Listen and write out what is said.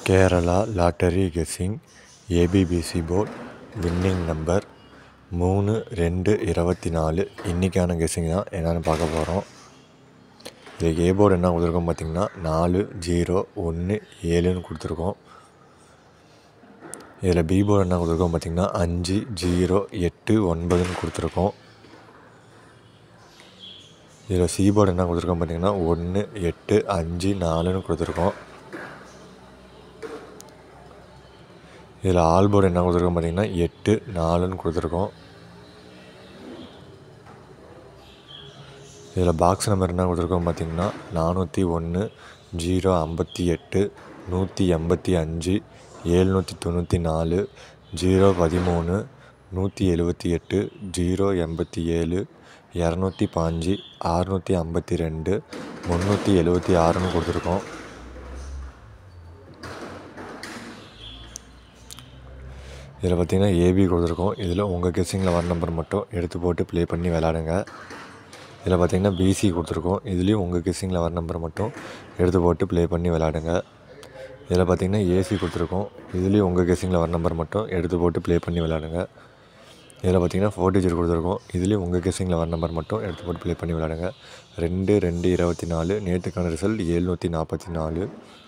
Kerala lottery guessing ABBC board winning number மூணு ரெண்டு இருபத்தி நாலு இன்றைக்கான கெஸ்ஸிங் தான் என்னென்னு பார்க்க போகிறோம் இதுக்கு ஏ போர்டு என்ன கொடுத்துருக்கோம் பார்த்தீங்கன்னா நாலு ஜீரோ ஒன்று ஏழுன்னு கொடுத்துருக்கோம் இதில் பி போர்டு என்ன கொடுத்துருக்கோம் பார்த்தீங்கன்னா அஞ்சு ஜீரோ எட்டு ஒன்பதுன்னு கொடுத்துருக்கோம் இதில் சி போர்டு என்ன கொடுத்துருக்கோம் பார்த்தீங்கன்னா ஒன்று எட்டு அஞ்சு நாலுன்னு கொடுத்துருக்கோம் இதில் ஆல் போர்டு என்ன கொடுத்துருக்கோம் பார்த்தீங்கன்னா எட்டு நாலுன்னு கொடுத்துருக்கோம் இதில் பாக்ஸ் நம்பர் என்ன கொடுத்துருக்கோம் பார்த்தீங்கன்னா நானூற்றி ஒன்று ஜீரோ ஐம்பத்தி எட்டு நூற்றி எண்பத்தி அஞ்சு ஏழ்நூற்றி தொண்ணூற்றி நாலு ஜீரோ பதிமூணு நூற்றி எழுபத்தி எட்டு ஜீரோ எண்பத்தி ஏழு இரநூத்தி பாஞ்சு அறுநூற்றி ஐம்பத்தி ரெண்டு முந்நூற்றி எழுபத்தி ஆறுன்னு கொடுத்துருக்கோம் இதில் பார்த்தீங்கன்னா ஏபி கொடுத்துருக்கோம் இதில் உங்கள் கெஸ்ஸிங்கில் வர நம்பர் மட்டும் எடுத்து போட்டு ப்ளே பண்ணி விளாடுங்க இதில் பார்த்தீங்கன்னா பிசி கொடுத்துருக்கோம் இதுலேயும் உங்கள் கெஸ்ஸிங்கில் வர நம்பர் மட்டும் எடுத்து போட்டு ப்ளே பண்ணி விளாடுங்க இதில் பார்த்தீங்கன்னா ஏசி கொடுத்துருக்கோம் இதுலேயும் உங்கள் கெஸ்ஸிங்கில் வர நம்பர் மட்டும் எடுத்து போட்டு ப்ளே பண்ணி விளாடுங்க இதில் பார்த்தீங்கன்னா ஃபோர் டிஜிட் கொடுத்துருக்கோம் இதுலேயும் உங்கள் கெஸ்ஸிங்கில் வர நம்பர் மட்டும் எடுத்து போட்டு ப்ளே பண்ணி விளாடுங்க ரெண்டு ரெண்டு இருபத்தி நாலு நேற்றுக்கான ரிசல்ட் ஏழ்நூற்றி நாற்பத்தி நாலு